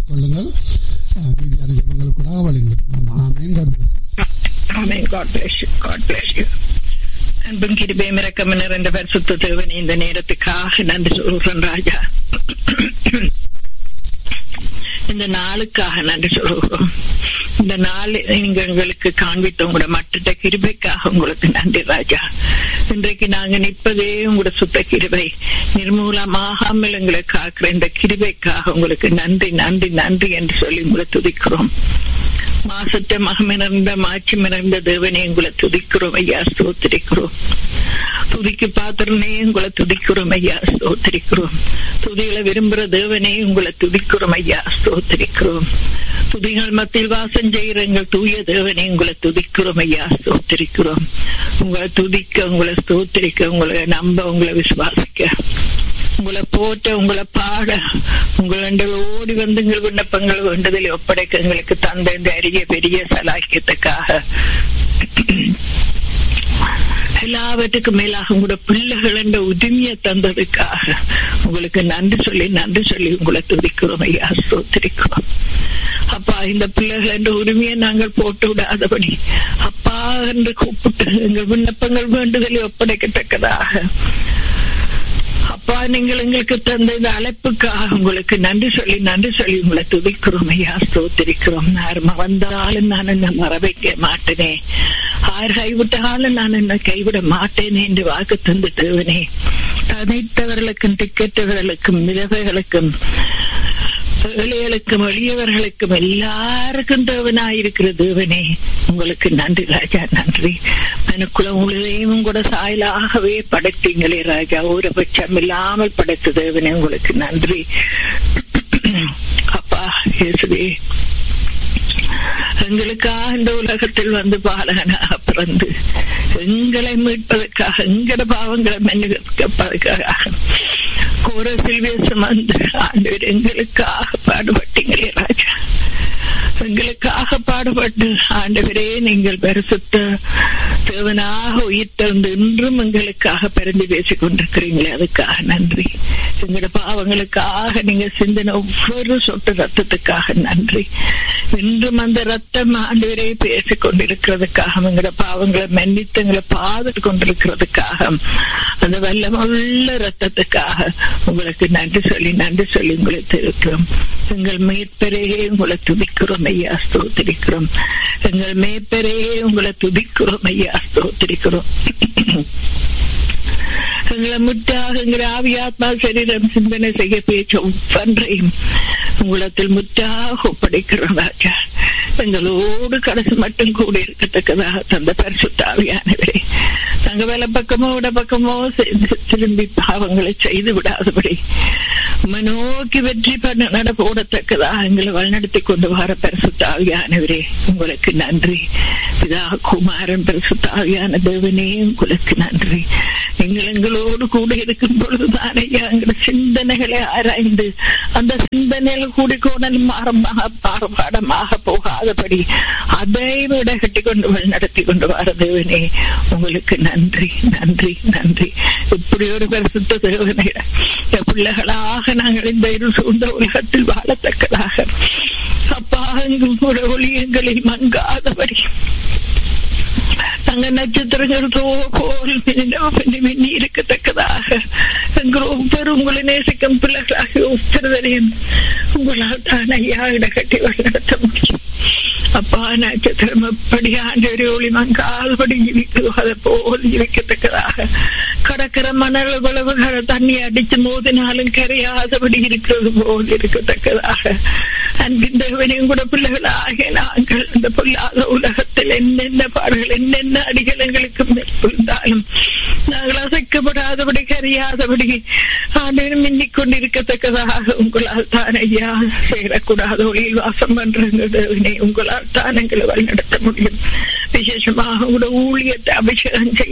கொள்ளுங்கள் அஹ், மீதியான ஜபங்களுக்கு கூட வழிநடத்தும் ஆமேன் God bless you. Amen. God bless you. God bless you. அன்பும் கிருபையும் இரக்கம் நிறைந்த பரிசுத்த தேவனே இந்த நேரத்துக்காக நன்றி சொல்கிறேன் ராஜா இந்த நாளுக்காக நன்றி சொல்கிறோம் இந்த நாள் நீங்க எங்களுக்கு காண்பித்த உங்களோட மற்ற கிருபைக்காக உங்களுக்கு நன்றி ராஜா இன்றைக்கு நாங்க நிற்பதே உங்களோட சுத்த கிருபை நிர்மூலமாகாமல் எங்களை காக்கிற இந்த கிருபைக்காக உங்களுக்கு நன்றி நன்றி நன்றி என்று சொல்லி உங்களை துதிக்கிறோம் மாசத்தை மகமிறந்த மாட்சி மிறந்த தேவனே உங்களை துதிக்கிறோம் ஐயா ஸ்தோத்திரிக்கிறோம் துதிக்கு பாத்திரனே உங்களை துதிக்கிறோம் ஐயா ஸ்தோத்திரிக்கிறோம் துதிகளை விரும்புற தேவனே உங்களை துதிக்கிறோம் ஐயா ஸ்தோத்திரிக்கிறோம் துதிகள் மத்தியில் வாசம் செய்கிற எங்கள் தூய தேவனே உங்களை துதிக்கிறோம் ஐயா ஸ்தோத்திரிக்கிறோம் உங்களை துதிக்க உங்களை ஸ்தோத்திரிக்க உங்களை நம்ப உங்களை விசுவாசிக்க உங்களை போட்ட உங்களை பாட உங்களை ஓடி வந்து எங்கள் விண்ணப்பங்கள் வேண்டதில் ஒப்படைக்க எங்களுக்கு தந்த இந்த அரிய பெரிய சலாக்கியத்துக்காக எல்லாவற்றுக்கும் மேலாக உங்களோட பிள்ளைகள் என்ற உரிமையை தந்ததுக்காக உங்களுக்கு நன்றி சொல்லி நன்றி சொல்லி உங்களை துதிக்கிறோம் ஐயா ஸ்தோத்திரிக்கிறோம் அப்பா இந்த பிள்ளைகள் என்ற உரிமையை நாங்கள் போட்டு விடாதபடி அப்பா என்று கூப்பிட்டு எங்கள் விண்ணப்பங்கள் வேண்டுதலை ஒப்படைக்கத்தக்கதாக அப்பா நீங்கள் எங்களுக்கு தந்த இந்த அழைப்புக்காக உங்களுக்கு நன்றி சொல்லி நன்றி சொல்லி உங்களை துதிக்கிறோம் ஐயா ஸ்தோத்திரிக்கிறோம் யாருமா வந்தாலும் நான் என்ன மறவைக்க மாட்டேனே ஆர் கைவிட்டாலும் நான் என்ன கைவிட மாட்டேனே என்று வாக்கு தந்து தேவனே தனித்தவர்களுக்கும் திக்கற்றவர்களுக்கும் மிதவைகளுக்கும் ஏழைகளுக்கும் எளியவர்களுக்கும் எல்லாருக்கும் தேவனாயிருக்கிற தேவனே உங்களுக்கு நன்றி ராஜா நன்றி மனுக்குளம் முழுதையும் கூட சாயலாகவே படைத்தீங்களே ராஜா ஒரு பட்சம் இல்லாமல் படைத்த தேவனே உங்களுக்கு நன்றி அப்பா இயேசுவே எங்களுக்காக இந்த உலகத்தில் வந்து பாலகனாக பிறந்து எங்களை மீட்பதற்காக எங்கட பாவங்களை மன்னிப்பதற்காக கோர சில்வேசம் வந்து ஆண்டவர் எங்களுக்காக பாடுபட்டீங்களே ராஜா எங்களுக்காக பாடுபட்டு ஆண்டவரே நீங்கள் பரிசுத்த தேவனாக உயிர் தந்து இன்றும் எங்களுக்காக பிறந்து பேசிக் கொண்டிருக்கிறீங்களே அதுக்காக நன்றி எங்களோட பாவங்களுக்காக நீங்க சிந்தின ஒவ்வொரு சொட்டு ரத்தத்துக்காக நன்றி இன்றும் அந்த ரத்தம் ஆண்டவரே பேசிக் கொண்டிருக்கிறதுக்காக எங்களோட பாவங்களை மன்னித்து எங்களை பாதுகாத்து கொண்டிருக்கிறதுக்காக அந்த வல்லமுள்ள ரத்தத்துக்காக உங்களுக்கு நன்றி சொல்லி நன்றி சொல்லி உங்களை தெரிவிக்கிறோம் எங்கள் மேற்பெரையே உங்களை துதிக்கிறோம் ஐயா ஸ்தோத்திரிக்கிறோம் எங்கள் மேற்பெரையே உங்களை துதிக்கிறோம் ஐயா ஸ்தோத்திரிக்கிறோம் எங்களை முற்றாக எங்கள் ஆவியாத்மா சரீரம் சிந்தனை செய்ய பேச்ச ஒவ்வொன்றையும் உங்களத்தில் முற்றாக ஒப்படைக்கிறோம் ராஜா எங்களோடு கடைசி மட்டும் கூட இருக்கத்தக்கதாக தந்த பரிசுத்தாவியானவரே தங்க வேலை பக்கமோ விட பக்கமோ திரும்பி பாவங்களை செய்து விடாதபடி நோக்கி வெற்றி பண்ண நட போடத்தக்கதாக எங்களை வழிநடத்தி கொண்டு வர பரிசுத்தாவியானவரே உங்களுக்கு நன்றி பிதா குமாரன் பரிசுத்தாவியான தேவனே உங்களுக்கு நன்றி நீங்கள் எங்களோடு கூட இருக்கும் பொழுதுதான் ஐயா எங்களோட சிந்தனைகளை ஆராய்ந்து அந்த சிந்தனையில் கூடிக்கோணல் மாறமாக பாரபாடமாக போகாதபடி அதை விட கட்டி கொண்டு நடத்தி கொண்டு வர தேவனே உங்களுக்கு நன்றி நன்றி நன்றி இப்படி ஒரு பரிசுத்த தேவனை பிள்ளைகளாக நாங்கள் இந்த இரு சூழ்ந்த உலகத்தில் வாழத்தக்கதாக அப்பா உங்களோட ஒளியங்களில் மங்காதபடி தங்க நட்சத்திரங்கள் போல் மின்னி இருக்கத்தக்கதாக எங்கள் ஒவ்வொரு உங்களை நேசிக்கும் பிள்ளைகளாக ஒவ்வொருவரையும் உங்களால் தான் ஐயா இடக்கட்டி நடத்த முடியும் அப்பா நட்சத்திரம் எப்படி ஆண்டவரை ஒளி மங்கால்படி ஜீவிக்குதோ அதை போல் ஜீவிக்கத்தக்கதாக கடற்கர மணல் உழவுகள தண்ணி அடிச்சு மோதினாலும் கரையாதபடி இருக்கிறது போல் இருக்கத்தக்கதாக அன்பின் தேவனையும் கூட பிள்ளைகளாக நாங்கள் இந்த பொல்லாத உலகத்தில் என்னென்ன பாடுகள் என்னென்ன அடிகள் எங்களுக்கு மேற்கொண்டாலும் நாங்கள் அசைக்கப்படாதபடி கரையாதபடி ஆண்டவரும் மின்னிக் கொண்டிருக்கத்தக்கதாக உங்களால் தான் ஐயா சேரக்கூடாத ஒளியில் வாசம் பண்றங்க தேவனை உங்களால் தான் எங்களை வழிநடத்த முடியும் விசேஷமாக உங்களோட ஊழியத்தை அபிஷேகம் செய்ய